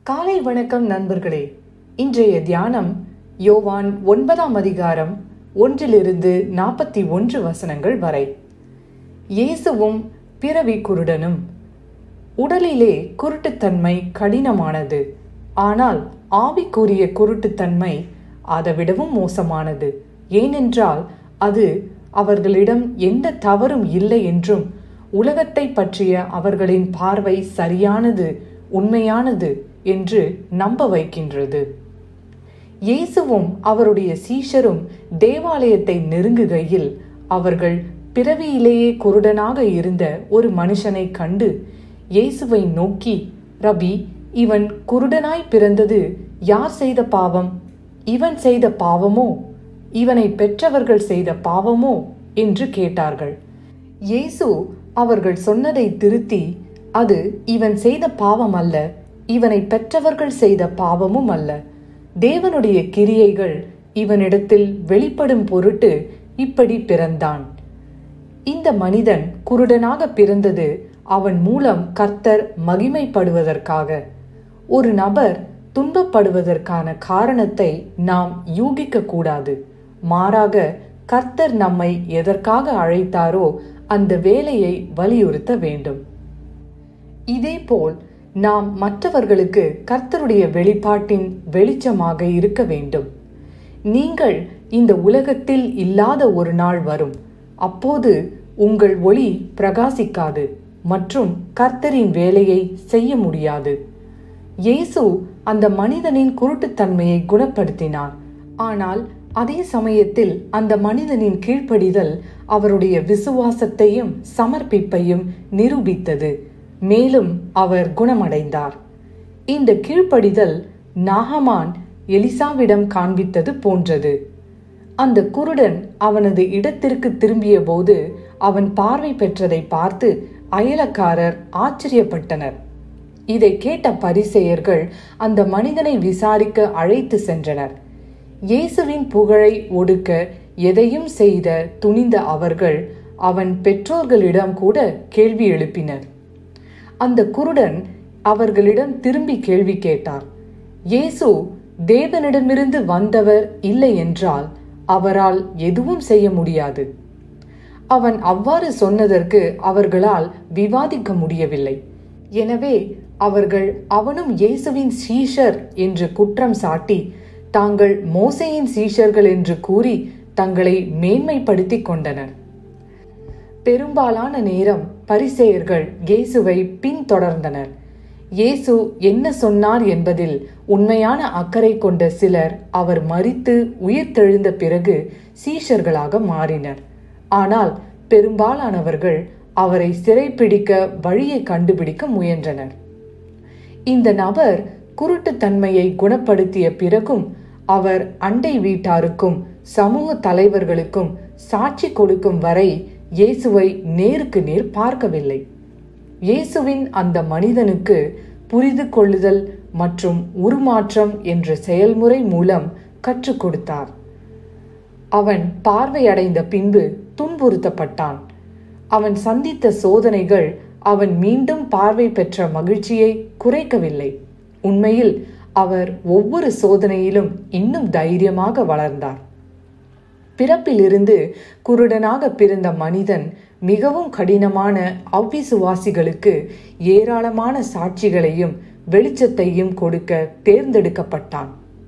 காலை வணக்கம் நண்பர்களே இன்றைய தியானம் யோவான் ஒன்பதாம் அதிகாரம் ஒன்றிலிருந்து நாற்பத்தி ஒன்று வசனங்கள் வரை இயேசுவும் பிறவி குருடனும் உடலிலே குருட்டுத்தன்மை கடினமானது ஆனால் ஆவிக்குரிய குருட்டுத்தன்மை அதைவிடவும் மோசமானது ஏனென்றால் அது அவர்களிடம் எந்த தவறும் இல்லை என்றும் உலகத்தை பற்றிய அவர்களின் பார்வை சரியானது உண்மையானது என்று நம்ப வைக்கின்றது இயேசுவும் அவருடைய சீஷரும் தேவாலயத்தை நெருங்குகையில் அவர்கள் பிறவியிலேயே குருடனாக இருந்த ஒரு மனுஷனை கண்டு இயேசுவை நோக்கி ரபி இவன் குருடனாய் பிறந்தது யார் செய்த பாவம் இவன் செய்த பாவமோ இவனை பெற்றவர்கள் செய்த பாவமோ என்று கேட்டார்கள் இயேசு அவர்கள் சொன்னதை திருத்தி அது இவன் செய்த பாவம் அல்ல இவனை பெற்றவர்கள் செய்த பாவமும் அல்ல தேவனுடைய கிரியைகள் இவனிடத்தில் வெளிப்படும் பொருட்டு இப்படி பிறந்தான் இந்த மனிதன் குருடனாக பிறந்தது அவன் மூலம் கர்த்தர் மகிமைப்படுவதற்காக ஒரு நபர் துன்பப்படுவதற்கான காரணத்தை நாம் யூகிக்க கூடாது மாறாக கர்த்தர் நம்மை எதற்காக அழைத்தாரோ அந்த வேலையை வலியுறுத்த வேண்டும் இதேபோல் நாம் மற்றவர்களுக்கு கர்த்தருடைய வெளிப்பாட்டின் வெளிச்சமாக இருக்க வேண்டும் நீங்கள் இந்த உலகத்தில் இல்லாத ஒரு நாள் வரும் அப்போது உங்கள் ஒளி பிரகாசிக்காது மற்றும் கர்த்தரின் வேலையை செய்ய முடியாது இயேசு அந்த மனிதனின் குருட்டுத்தன்மையை குணப்படுத்தினார் ஆனால் அதே சமயத்தில் அந்த மனிதனின் கீழ்ப்படிதல் அவருடைய விசுவாசத்தையும் சமர்ப்பிப்பையும் நிரூபித்தது மேலும் அவர் குணமடைந்தார் இந்த கீழ்ப்படிதல் நாகமான் எலிசாவிடம் காண்பித்தது போன்றது அந்த குருடன் அவனது இடத்திற்கு திரும்பிய போது அவன் பார்வை பெற்றதை பார்த்து அயலக்காரர் ஆச்சரியப்பட்டனர் இதை கேட்ட பரிசெயர்கள் அந்த மனிதனை விசாரிக்க அழைத்து சென்றனர் இயேசுவின் புகழை ஒடுக்க எதையும் செய்த துணிந்த அவர்கள் அவன் பெற்றோர்களிடம் கூட கேள்வி எழுப்பினர் அந்த குருடன் அவர்களிடம் திரும்பி கேள்வி கேட்டார் இயேசு தேவனிடமிருந்து வந்தவர் இல்லை என்றால் அவரால் எதுவும் செய்ய முடியாது அவன் அவ்வாறு சொன்னதற்கு அவர்களால் விவாதிக்க முடியவில்லை எனவே அவர்கள் அவனும் இயேசுவின் சீஷர் என்று குற்றம் சாட்டி தாங்கள் மோசையின் சீஷர்கள் என்று கூறி தங்களை மேன்மைப்படுத்திக் கொண்டனர் பெரும்பாலான நேரம் பரிசெயர்கள் இயேசுவை பின்தொடர்ந்தனர் இயேசு என்ன சொன்னார் என்பதில் உண்மையான அக்கறை கொண்ட சிலர் அவர் மறித்து உயிர்த்தெழுந்த பிறகு சீஷர்களாக மாறினர் ஆனால் பெரும்பாலானவர்கள் அவரை சிறைப்பிடிக்க வழியை கண்டுபிடிக்க முயன்றனர் இந்த நபர் குருட்டுத்தன்மையை குணப்படுத்திய பிறகும் அவர் அண்டை வீட்டாருக்கும் சமூக தலைவர்களுக்கும் சாட்சி கொடுக்கும் வரை இயேசுவை நேருக்கு நேர் பார்க்கவில்லை இயேசுவின் அந்த மனிதனுக்கு புரிந்து கொள்ளுதல் மற்றும் உருமாற்றம் என்ற செயல்முறை மூலம் கற்றுக் கொடுத்தார் அவன் பார்வையடைந்த பின்பு துன்புறுத்தப்பட்டான் அவன் சந்தித்த சோதனைகள் அவன் மீண்டும் பார்வை பெற்ற மகிழ்ச்சியை குறைக்கவில்லை உண்மையில் அவர் ஒவ்வொரு சோதனையிலும் இன்னும் தைரியமாக வளர்ந்தார் பிறப்பிலிருந்து குருடனாக பிறந்த மனிதன் மிகவும் கடினமான அவ்விசுவாசிகளுக்கு ஏராளமான சாட்சிகளையும் வெளிச்சத்தையும் கொடுக்க தேர்ந்தெடுக்கப்பட்டான்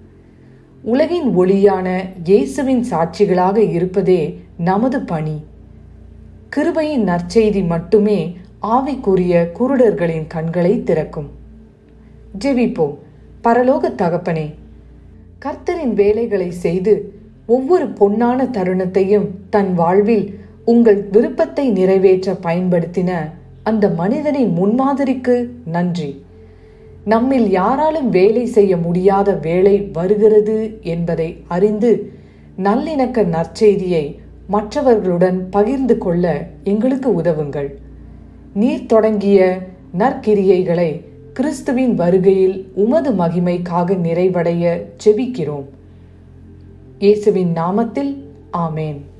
உலகின் ஒளியான இயேசுவின் சாட்சிகளாக இருப்பதே நமது பணி கிருபையின் நற்செய்தி மட்டுமே ஆவிக்குரிய குருடர்களின் கண்களை திறக்கும் ஜெபிப்போம் பரலோக தகப்பனே கர்த்தரின் வேலைகளை செய்து ஒவ்வொரு பொன்னான தருணத்தையும் தன் வாழ்வில் உங்கள் விருப்பத்தை நிறைவேற்ற பயன்படுத்தின அந்த மனிதனின் முன்மாதிரிக்கு நன்றி நம்மில் யாராலும் வேலை செய்ய முடியாத வேலை வருகிறது என்பதை அறிந்து நல்லிணக்க நற்செய்தியை மற்றவர்களுடன் பகிர்ந்து கொள்ள எங்களுக்கு உதவுங்கள் நீர் தொடங்கிய நற்கிரியைகளை கிறிஸ்துவின் வருகையில் உமது மகிமைக்காக நிறைவடைய செபிக்கிறோம் இயேசுவின் நாமத்தில் ஆமேன்